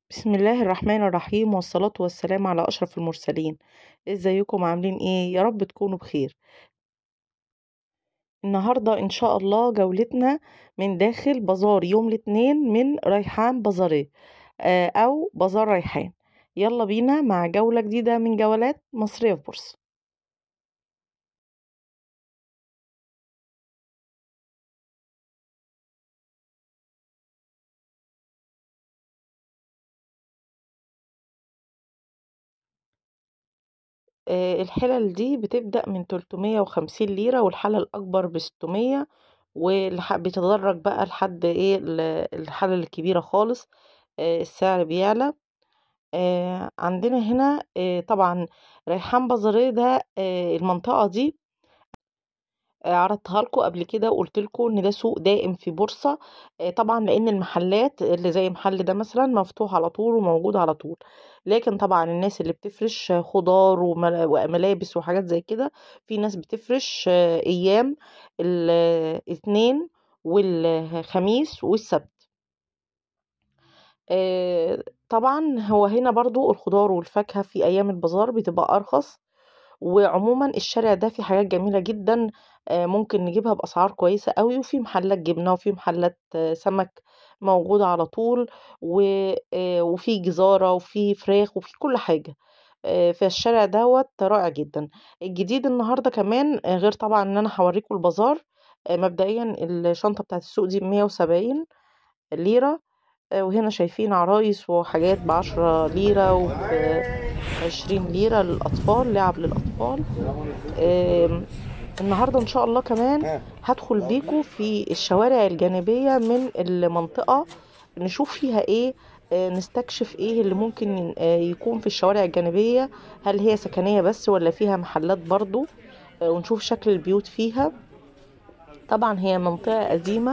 بسم الله الرحمن الرحيم والصلاة والسلام على أشرف المرسلين ازيكم عاملين ايه يا رب تكونوا بخير النهاردة ان شاء الله جولتنا من داخل بازار يوم الاثنين من ريحان بازاريه آه، او بازار ريحان يلا بينا مع جولة جديدة من جولات مصرية في بورصة آه، الحلل دي بتبدأ من 350 ليرة والحلة الأكبر بستمية وبيتدرج بقى لحد ايه ال- الحلل الكبيرة خالص آه، السعر بيعلى آه، عندنا هنا آه، طبعا ريحان بازاريه ده آه، المنطقة دي آه، عرضتها لكم قبل كده وقلت لكم ان ده سوق دائم في بورصة آه، طبعا لان المحلات اللي زي محل ده مثلا مفتوح على طول وموجود على طول لكن طبعا الناس اللي بتفرش خضار ومل- وملابس وحاجات زي كده في ناس بتفرش آه، ايام الاثنين والخميس والسبت آه، طبعا هو هنا برضو الخضار والفاكهة في أيام البازار بتبقى أرخص وعموما الشارع ده فيه حاجات جميلة جدا آه، ممكن نجيبها بأسعار كويسة قوي وفي محلات جبنة وفي محلات آه، سمك موجودة على طول و- آه، وفي جزارة وفي فراخ وفي كل حاجة آه، فالشارع دوت رائع جدا الجديد النهاردة كمان آه، غير طبعا ان انا هوريكم البازار آه، مبدئيا الشنطة بتاعت السوق دي بمية وسبعين ليرة آه، وهنا شايفين عرايس وحاجات بعشرة ليرة وبعشرين ليرة للأطفال لعب للأطفال آم، النهاردة إن شاء الله كمان هدخل بيكم في الشوارع الجانبية من المنطقة نشوف فيها ايه آه، نستكشف ايه اللي ممكن آه، يكون في الشوارع الجانبية هل هي سكنية بس ولا فيها محلات برضو آه، ونشوف شكل البيوت فيها طبعا هي منطقة قديمة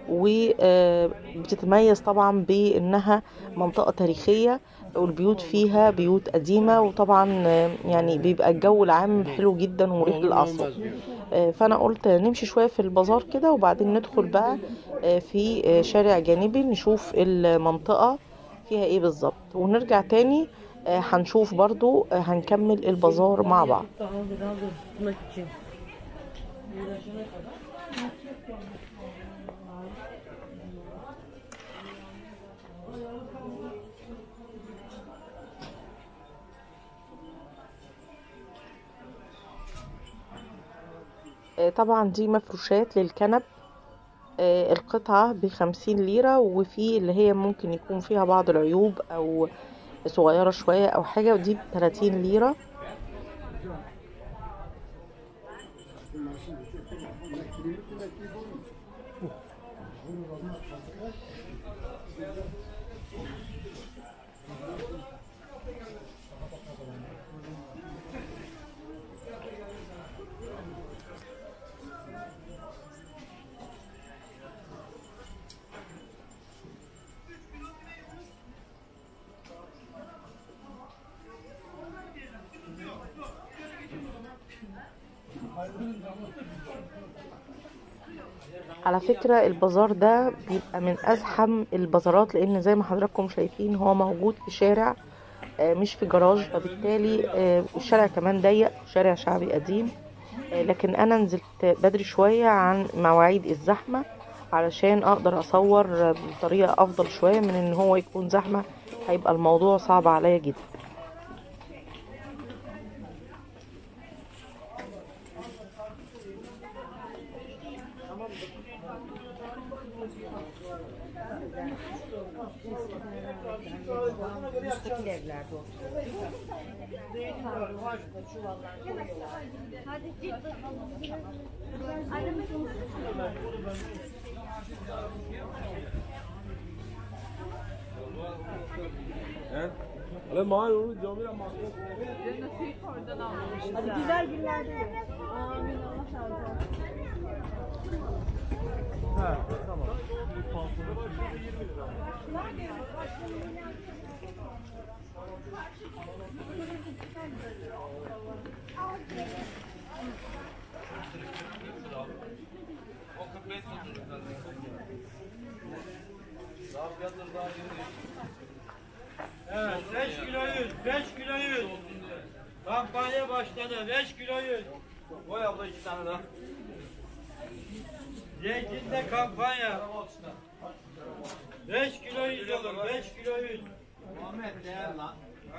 وبتتميز طبعا بانها منطقة تاريخية والبيوت فيها بيوت قديمة وطبعا آه، يعني بيبقى الجو العام حلو جدا ومريح للأعصاب آه، فانا قلت نمشي شوية في البازار كده وبعدين ندخل بقى آه، في آه، شارع جانبي نشوف المنطقة فيها ايه بالظبط ونرجع تاني آه، هنشوف برضو آه، هنكمل البازار مع بعض آه، طبعا دي مفروشات للكنب آه، القطعة بخمسين ليرة وفي اللي هي ممكن يكون فيها بعض العيوب أو صغيرة شوية أو حاجة ودي بتلاتين ليرة على فكرة البازار ده بيبقى من أزحم البازارات لأن زي ما حضراتكم شايفين هو موجود في شارع آه، مش في جراج فبالتالي آه، الشارع كمان ضيق شارع شعبي قديم آه، لكن أنا نزلت بدري شوية عن مواعيد الزحمة علشان أقدر أصور آه، بطريقة أفضل شوية من إن هو يكون زحمة هيبقى الموضوع صعب عليا جدا حالا ما اون جا میرم Evet 5 kilo 100, 5 kilo 100. Kampanya başladı 5 kilo 100. Koy abla iki tane daha. Zeytinde kampanya. 5 kilo 100 olur 5 kilo 100. Muhammed değer lan.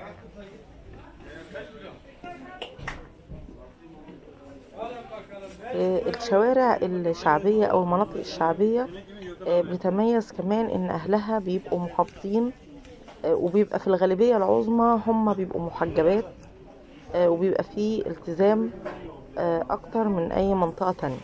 Alın bakalım. آه، الشوارع الشعبية أو المناطق الشعبية آه، بتتميز كمان إن أهلها بيبقوا محافظين آه، وبيبقى في الغالبية العظمى هم بيبقوا محجبات آه، وبيبقى فيه التزام آه، أكتر من أي منطقة تانية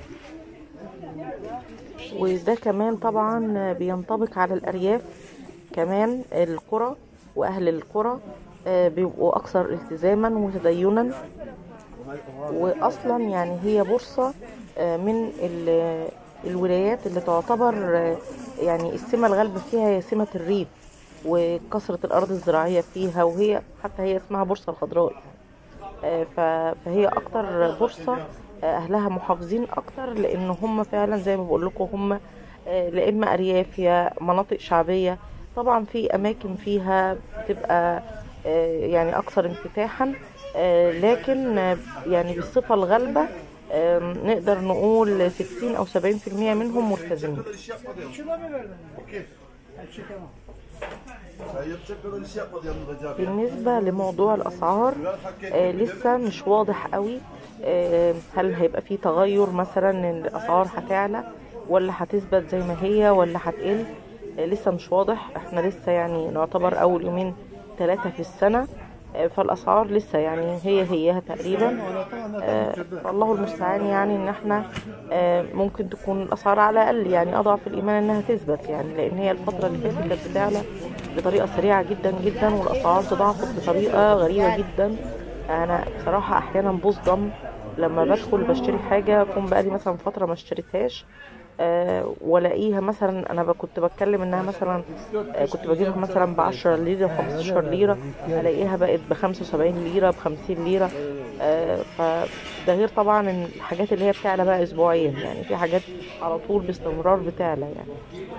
وده كمان طبعا بينطبق على الأرياف كمان القرى وأهل القرى آه، بيبقوا أكثر التزاما وتدينا واصلا يعني هي بورصه آه، من ال- الولايات اللي تعتبر آه، يعني السمه الغالبه فيها هي سمه الريف وكثره الارض الزراعيه فيها وهي حتى هي اسمها بورصه الخضراء آه، ف- فهي اكتر بورصه آه، اهلها محافظين اكتر لان هم فعلا زي ما بقول لكم هم آه، لا اما ارياف يا مناطق شعبيه طبعا في اماكن فيها بتبقى آه، يعني اكثر انفتاحا آه، لكن آه، يعني بالصفه الغالبه آه، نقدر نقول 60 او 70% منهم ملتزمين iş yapmadı ya. Şuna mı verdin? Okey. Açık ama. Sen yapacak kadar iş yapmadı yanında Cafer. بالنسبة لموضوع الأسعار آه لسه مش واضح قوي آه هل هيبقى فيه تغير مثلا إن الأسعار هتعلى ولا هتثبت زي ما هي ولا هتقل آه لسه مش واضح احنا لسه يعني نعتبر أول يومين ثلاثة في السنة آه فالأسعار لسه يعني هي هيها تقريبا آه الله المستعان يعني ان احنا آه ممكن تكون الاسعار على الاقل يعني اضعف الايمان انها تثبت يعني لان هي الفتره اللي فاتت كانت بتعلى بطريقه سريعه جدا جدا والاسعار تضاعفت بطريقه غريبه جدا انا بصراحه احيانا بصدم لما بدخل بشتري حاجه اكون بقالي مثلا فتره ما اشتريتهاش آه والاقيها مثلا انا ب- كنت بتكلم انها مثلا آه كنت بجيبها مثلا ب 10 ليره 15 ليره الاقيها بقت ب 75 ليره ب 50 ليره آه فده غير طبعا إن الحاجات اللي هي بتعلى بقى اسبوعيا يعني في حاجات على طول باستمرار بتعلى يعني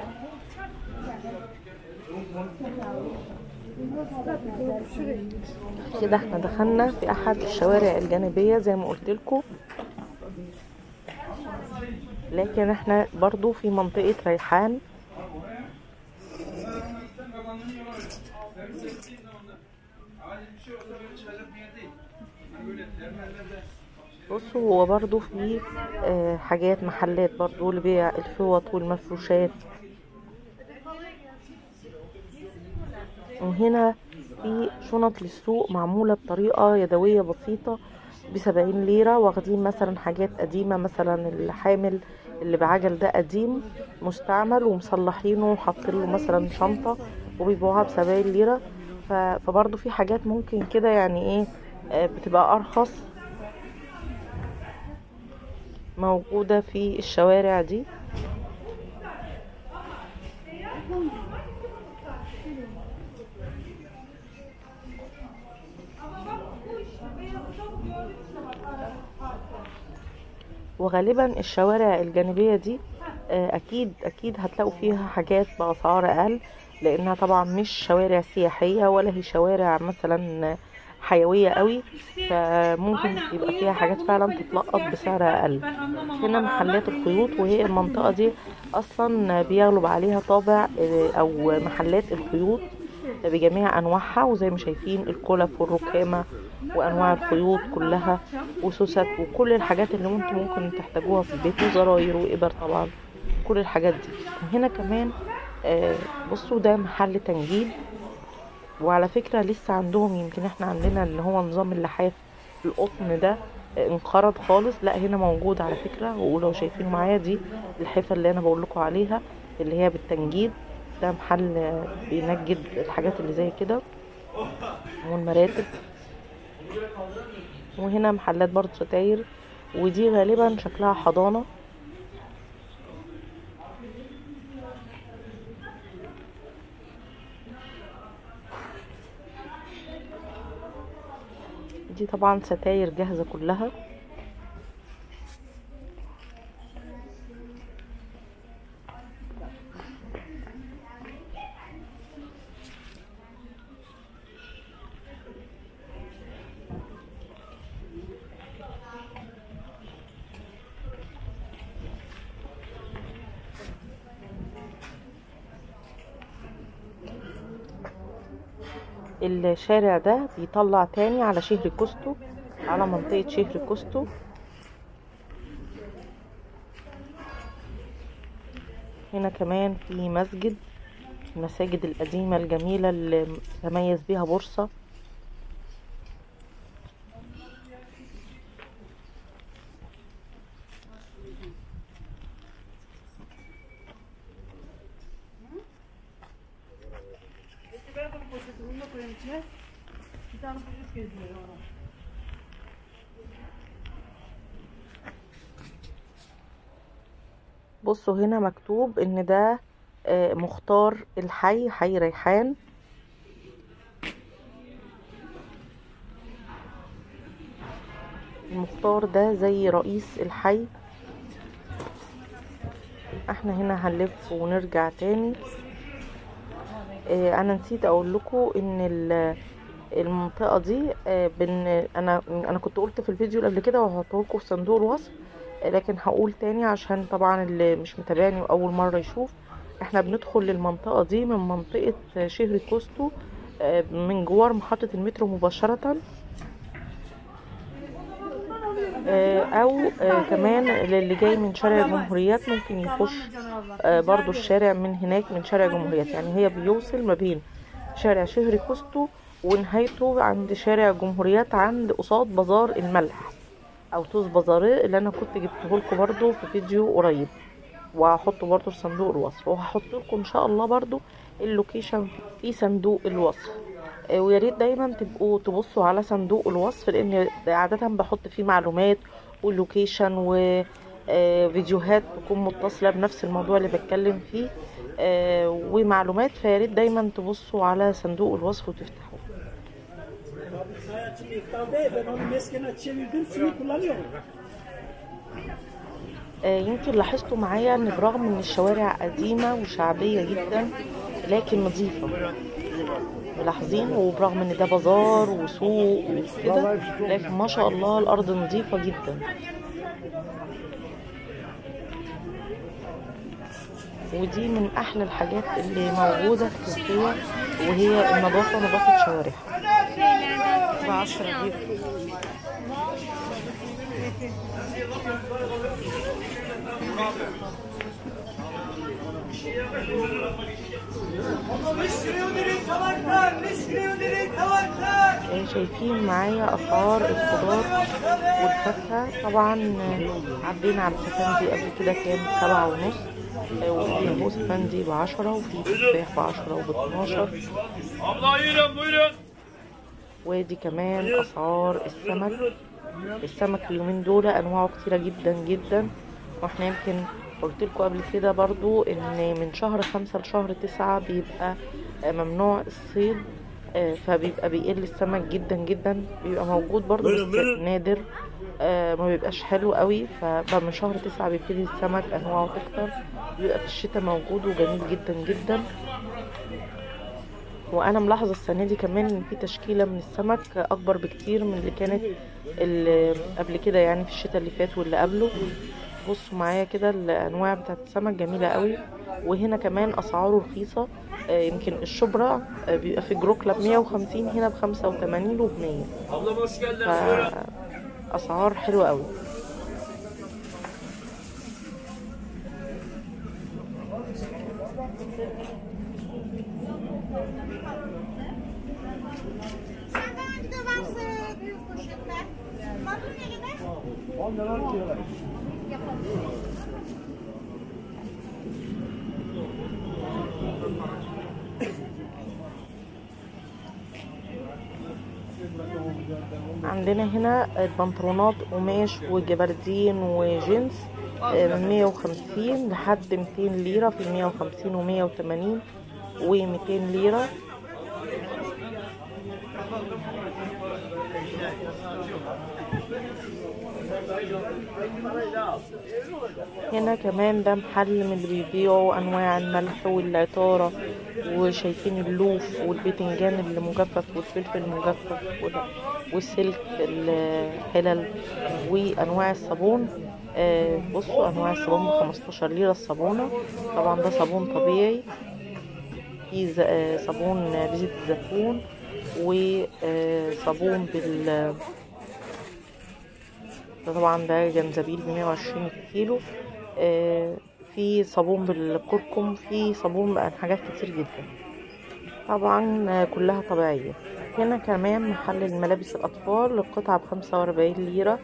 كده احنا دخلنا في احد الشوارع الجانبية زي ما قلت لكم لكن احنا برضو في منطقة ريحان بصوا هو برضو في آه، حاجات محلات برضو لبيع الفوط والمفروشات وهنا في شنط للسوق معمولة بطريقة يدوية بسيطة بسبعين ليرة واخدين مثلا حاجات قديمة مثلا الحامل اللي بعجل ده قديم مستعمل ومصلحينه وحاطين له مثلا شنطة وبيبيعوها بسبعين ليرة ف- فبرضه في حاجات ممكن كده يعني ايه آه، بتبقى أرخص موجودة في الشوارع دي وغالبا الشوارع الجانبية دي آه، أكيد أكيد هتلاقوا فيها حاجات بأسعار أقل لأنها طبعا مش شوارع سياحية ولا هي شوارع مثلا حيوية قوي فممكن يبقى فيها حاجات فعلا تتلقط بسعر أقل هنا محلات الخيوط وهي المنطقة دي أصلا بيغلب عليها طابع آه، أو محلات الخيوط بجميع أنواعها وزي ما شايفين الكلف والركامة وأنواع الخيوط كلها وسوست وكل الحاجات اللي انتم ممكن تحتاجوها في البيت وزراير وإبر طبعا كل الحاجات دي وهنا كمان آه، بصوا ده محل تنجيد وعلى فكرة لسه عندهم يمكن احنا عندنا اللي هو نظام اللحاف القطن ده آه، انقرض خالص لا هنا موجود على فكرة ولو شايفين معايا دي الحفة اللي انا بقول لكم عليها اللي هي بالتنجيد ده محل آه، بينجد الحاجات اللي زي كده والمراتب وهنا محلات برضه ستاير ودي غالبا شكلها حضانة دي طبعا ستاير جاهزة كلها الشارع ده بيطلع تاني على شهر كوستو على منطقة شهر كوستو هنا كمان في مسجد المساجد القديمة الجميلة اللي تميز بيها بورصة بصوا هنا مكتوب ان ده آه، مختار الحي حي ريحان المختار ده زي رئيس الحي احنا هنا هنلف ونرجع تاني آه، انا نسيت اقول لكم ان ال- المنطقه دي آه، بن انا انا كنت قلت في الفيديو اللي قبل كده وهحطه لكم في صندوق الوصف آه، لكن هقول تاني عشان طبعا اللي مش متابعني واول مره يشوف احنا بندخل للمنطقه دي من منطقه شهر كوستو آه، من جوار محطه المترو مباشره آه، او آه، كمان للي جاي من شارع الجمهوريات ممكن يخش آه، برضو الشارع من هناك من شارع الجمهوريات يعني هي بيوصل ما بين شارع شهر كوستو ونهايته عند شارع الجمهوريات عند قصاد بازار الملح او توز بازاريه اللي انا كنت جبته لكم برضو في فيديو قريب وهحطه برضو في صندوق الوصف وهحط لكم ان شاء الله برضو اللوكيشن في صندوق الوصف آه، ويا ريت دايما تبقوا تبصوا على صندوق الوصف لان عاده بحط فيه معلومات واللوكيشن و آه، فيديوهات تكون متصلة بنفس الموضوع اللي بتكلم فيه آه، ومعلومات فياريت دايما تبصوا على صندوق الوصف وتفتحوه Hayatım iftarda ben onu meskene çevirdim suyu kullanıyorum. آه، يمكن لاحظتوا معايا ان برغم ان الشوارع قديمة وشعبية جدا لكن نظيفة ملاحظين وبرغم ان ده بازار وسوق وكده لكن ما شاء الله الارض نظيفة جدا ودي من احلى الحاجات اللي موجودة في تركيا وهي النظافة نظافة شوارعها بعشرة جنيه آه، شايفين معايا اسعار الخضار والفاكهة طبعا آه، عدينا على السفندي قبل كده كان سبعة ونص آه، وفي اهو سفندي بعشرة وفي تفاح بعشرة وباتناشر Abla buyurun buyurun. وادي كمان اسعار السمك السمك اليومين دول انواعه كتيرة جدا جدا واحنا يمكن قلت لكم قبل كده برضو ان من شهر خمسة لشهر تسعة بيبقى آه، ممنوع الصيد آه، فبيبقى بيقل السمك جدا جدا بيبقى موجود برضو بس نادر آه، ما بيبقاش حلو قوي فبقى من شهر تسعة بيبتدي السمك انواعه تكتر بيبقى في الشتاء موجود وجميل جدا جدا وانا ملاحظه السنه دي كمان ان في تشكيله من السمك اكبر بكتير من اللي كانت اللي قبل كده يعني في الشتاء اللي فات واللي قبله بصوا معايا كده الانواع بتاعت السمك جميله قوي وهنا كمان اسعاره رخيصه آه، يمكن الشبرا آه، بيبقى في جروكلا ب 150 هنا ب 85 وب 100 Abla hoş geldiniz. Buyurun. فاسعار حلوه قوي Senden önce de varsa büyük poşetler. Marul ne kadar? 10 lira diyorlar. عندنا هنا البنطلونات قماش وجبردين وجينز آه، من 150 لحد 200 ليرة في 150 و 180 و 200 ليرة هنا كمان ده محل من اللي بيبيعوا انواع الملح والعطارة وشايفين اللوف والبتنجان اللي مجفف والفلفل المجفف وال- والسلك الحلل وانواع الصابون آه، بصوا انواع الصابون ب 15 ليرة الصابونة طبعا ده صابون طبيعي في ز- آه، صابون بزيت الزيتون وصابون بال ده طبعا ده جنزبيل بمية وعشرين كيلو آه، في صابون بالكركم في صابون بقى حاجات كتير جدا طبعا آه، كلها طبيعية هنا كمان محل الملابس الأطفال القطعة بخمسة وأربعين ليرة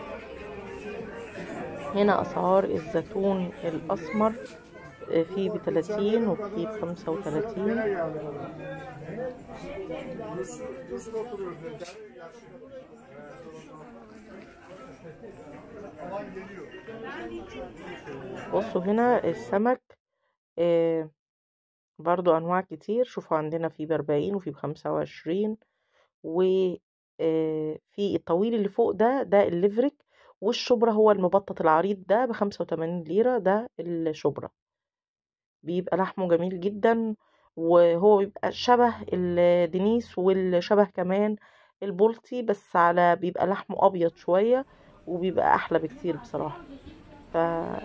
هنا أسعار الزيتون الأسمر آه، في بتلاتين وفي بخمسة وتلاتين بصوا هنا السمك آه، برضو أنواع كتير شوفوا عندنا في بأربعين وفي بخمسة وعشرين وفي الطويل اللي فوق ده ده الليفريك والشبرا هو المبطط العريض ده بخمسة وتمانين ليرة ده الشبرا بيبقى لحمه جميل جدا وهو بيبقى شبه الدنيس والشبه كمان البلطي بس على بيبقى لحمه أبيض شوية وبيبقى أحلى بكتير بصراحة ف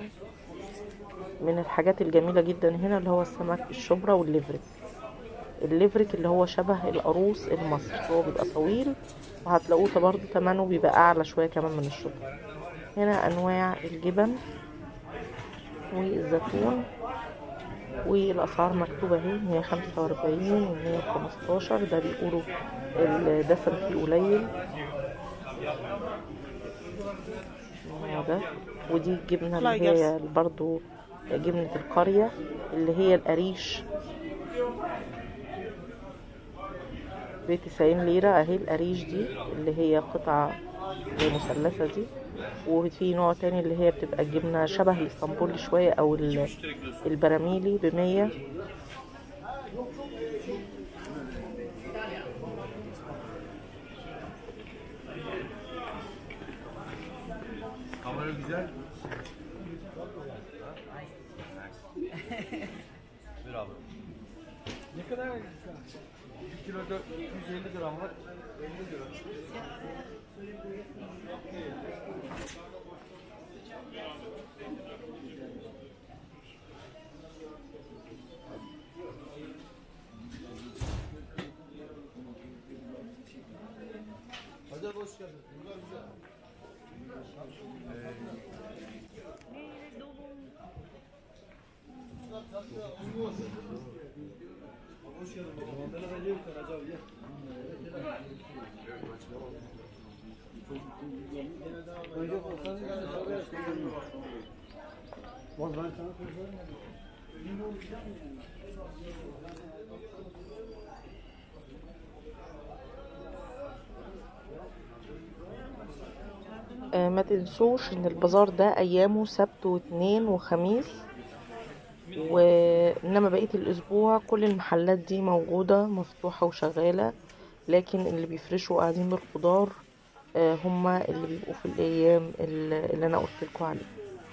من الحاجات الجميلة جدا هنا اللي هو السمك الشبرا والليفريك الليفريك اللي هو شبه القاروص المصري هو بيبقى طويل وهتلاقوه برضه تمنه بيبقى أعلى شوية كمان من الشبرا هنا أنواع الجبن والزيتون والأسعار مكتوبة اهي مية خمسة وأربعين ومية خمستاشر ده بيقولوا الدسم فيه قليل النوع ده ودي الجبنة اللي هي برضو جبنة القرية اللي هي القريش بتسعين ليرة اهي القريش دي اللي هي قطعة مثلثة دي وفي نوع تاني اللي هي بتبقى الجبنة شبه الاسطنبولي شوية او ال- البراميلي بمية Kamera güzel. Ver abi. Ne kadar? 1 kilo 250 gram var. 50 lira. Hadi abi hoş geldin. Bunlar güzel. آه، ما تنسوش ان البازار ده ايامه سبت واثنين وخميس وانما بقية الاسبوع كل المحلات دي موجودة مفتوحة وشغالة لكن اللي بيفرشوا قاعدين بالخضار آه، هما اللي بيبقوا في الايام اللي اللي انا قلت لكم عليها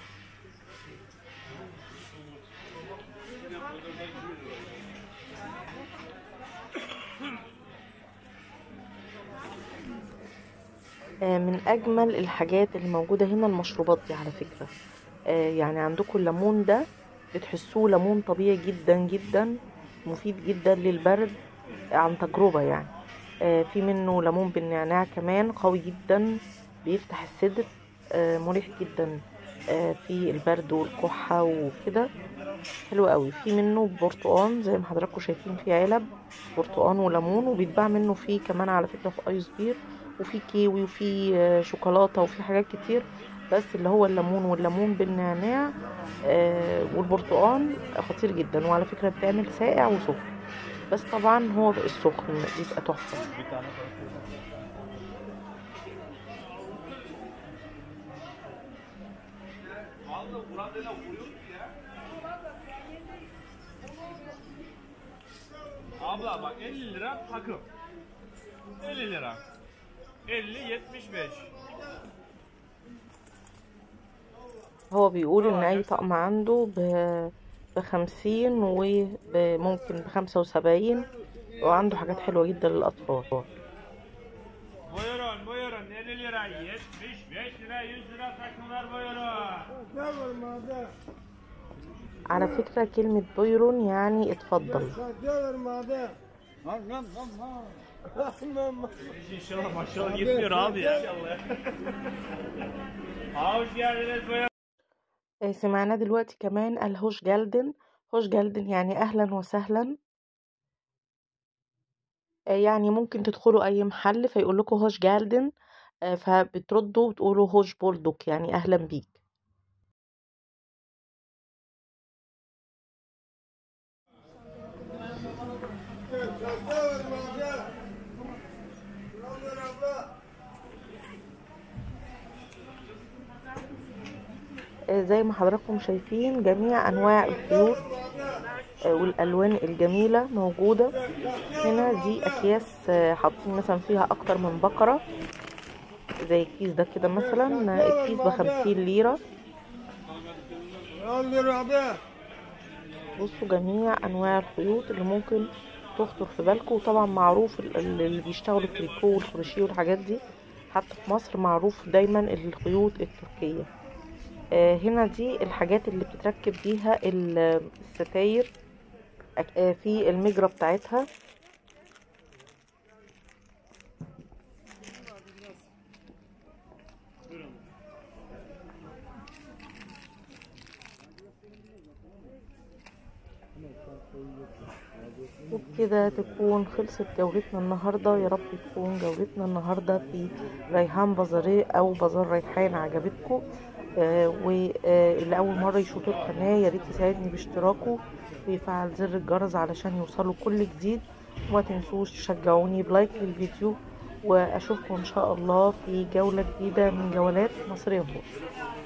آه، من اجمل الحاجات اللي موجوده هنا المشروبات دي على فكره آه، يعني عندكم الليمون ده بتحسوه ليمون طبيعي جدا جدا مفيد جدا للبرد عن تجربه يعني آه، في منه ليمون بالنعناع كمان قوي جدا بيفتح الصدر آه، مريح جدا آه، في البرد والكحه وكده حلو قوي في منه برتقان زي ما حضراتكم شايفين في علب برتقان وليمون وبيتباع منه فيه كمان على فكره في ايس بير وفي كيوي وفي آه، شوكولاته وفي حاجات كتير بس اللي هو الليمون والليمون بالنعناع آه، والبرتقان خطير جدا وعلى فكره بتعمل ساقع وسخن بس طبعا هو السخن بيبقى تحفه Abla bak 50 lira takım. 50 lira. 50 75. هو بيقول ان اي طقم عنده ب بخمسين وممكن بخمسة وسبعين وعنده حاجات حلوة جدا للأطفال Buyurun buyurun 50 lira 75 lira 100 lira takımlar buyurun. على فكرة كلمة بيرون يعني اتفضل İnşallah maşallah yetmiyor abi ya. Hoş geldiniz buyurun. آه، سمعنا دلوقتي كمان الهوش جالدن هوش جالدن يعني أهلا وسهلا آه، يعني ممكن تدخلوا أي محل فيقول لكم هوش جالدن آه، فبتردوا وتقولوا هوش بولدوك يعني أهلا بيك آه، زي ما حضراتكم شايفين جميع أنواع الخيوط آه، والألوان الجميلة موجودة هنا دي أكياس آه، حاطين مثلا فيها أكتر من بقرة زي الكيس ده كده مثلا آه، الكيس بخمسين ليرة بصوا جميع أنواع الخيوط اللي ممكن تخطر في بالكم وطبعا معروف ال- ال- اللي بيشتغلوا التريكو والكروشيه والحاجات دي حتى في مصر معروف دايما الخيوط التركية آه، هنا دي الحاجات اللي بتتركب بيها ال- الستاير آه، في المجرى بتاعتها وبكده تكون خلصت جولتنا النهاردة يا رب تكون جولتنا النهاردة في ريحان بازاريه أو بازار ريحان عجبتكم آه واللي أول مرة يشوف القناة يا ريت يساعدني باشتراكه ويفعل زر الجرس علشان يوصله كل جديد وما تنسوش تشجعوني بلايك للفيديو وأشوفكم إن شاء الله في جولة جديدة من جولات مصرية فوق